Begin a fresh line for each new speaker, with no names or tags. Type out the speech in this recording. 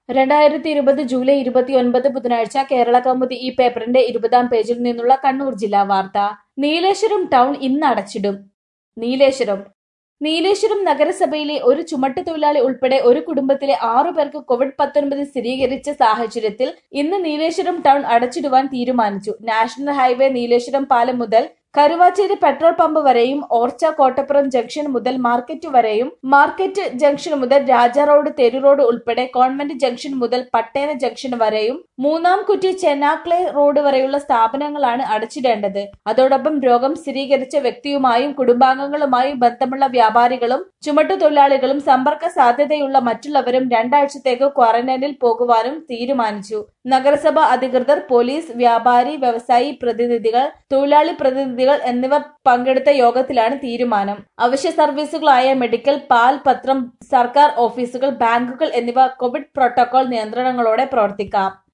രണ്ടായിരത്തി ഇരുപത് ജൂലൈ ഇരുപത്തിയൊൻപത് ബുധനാഴ്ച കേരള കൗമുദി ഈ പേപ്പറിന്റെ ഇരുപതാം പേജിൽ നിന്നുള്ള കണ്ണൂർ ജില്ലാ വാർത്ത നീലേശ്വരം ടൗൺ ഇന്ന് അടച്ചിടും നീലേശ്വരം നീലേശ്വരം നഗരസഭയിലെ ഒരു ചുമട്ടുതൊഴിലാളി ഉൾപ്പെടെ ഒരു കുടുംബത്തിലെ ആറു പേർക്ക് കോവിഡ് പത്തൊൻപത് സ്ഥിരീകരിച്ച സാഹചര്യത്തിൽ ഇന്ന് നീലേശ്വരം ടൗൺ അടച്ചിടുവാൻ തീരുമാനിച്ചു നാഷണൽ ഹൈവേ നീലേശ്വരം പാലം മുതൽ കരുവാച്ചേരി പെട്രോൾ പമ്പ് വരെയും ഓർച്ച കോട്ടപ്പുറം ജംഗ്ഷൻ മുതൽ മാർക്കറ്റ് വരെയും മാർക്കറ്റ് ജംഗ്ഷൻ മുതൽ രാജാ റോഡ് തെരു റോഡ് ഉൾപ്പെടെ കോൺവെന്റ് ജംഗ്ഷൻ മുതൽ പട്ടേന ജംഗ്ഷൻ വരെയും മൂന്നാം കുറ്റി ചെന്നാക്ലെ റോഡ് വരെയുള്ള സ്ഥാപനങ്ങളാണ് അടച്ചിടേണ്ടത് അതോടൊപ്പം രോഗം സ്ഥിരീകരിച്ച വ്യക്തിയുമായും കുടുംബാംഗങ്ങളുമായും ബന്ധമുള്ള വ്യാപാരികളും ചുമട്ടുതൊഴിലാളികളും സമ്പർക്ക സാധ്യതയുള്ള മറ്റുള്ളവരും രണ്ടാഴ്ചത്തേക്ക് ക്വാറന്റൈനിൽ പോകുവാനും തീരുമാനിച്ചു നഗരസഭ അധികൃതർ പോലീസ് വ്യാപാരി വ്യവസായി പ്രതിനിധികൾ തൊഴിലാളി പ്രതിനിധികൾ എന്നിവർ പങ്കെടുത്ത യോഗത്തിലാണ് തീരുമാനം അവശ്യ സർവീസുകളായ മെഡിക്കൽ പാൽ പത്രം സർക്കാർ ഓഫീസുകൾ ബാങ്കുകൾ എന്നിവ കോവിഡ് പ്രോട്ടോകോൾ നിയന്ത്രണങ്ങളോടെ പ്രവർത്തിക്കാം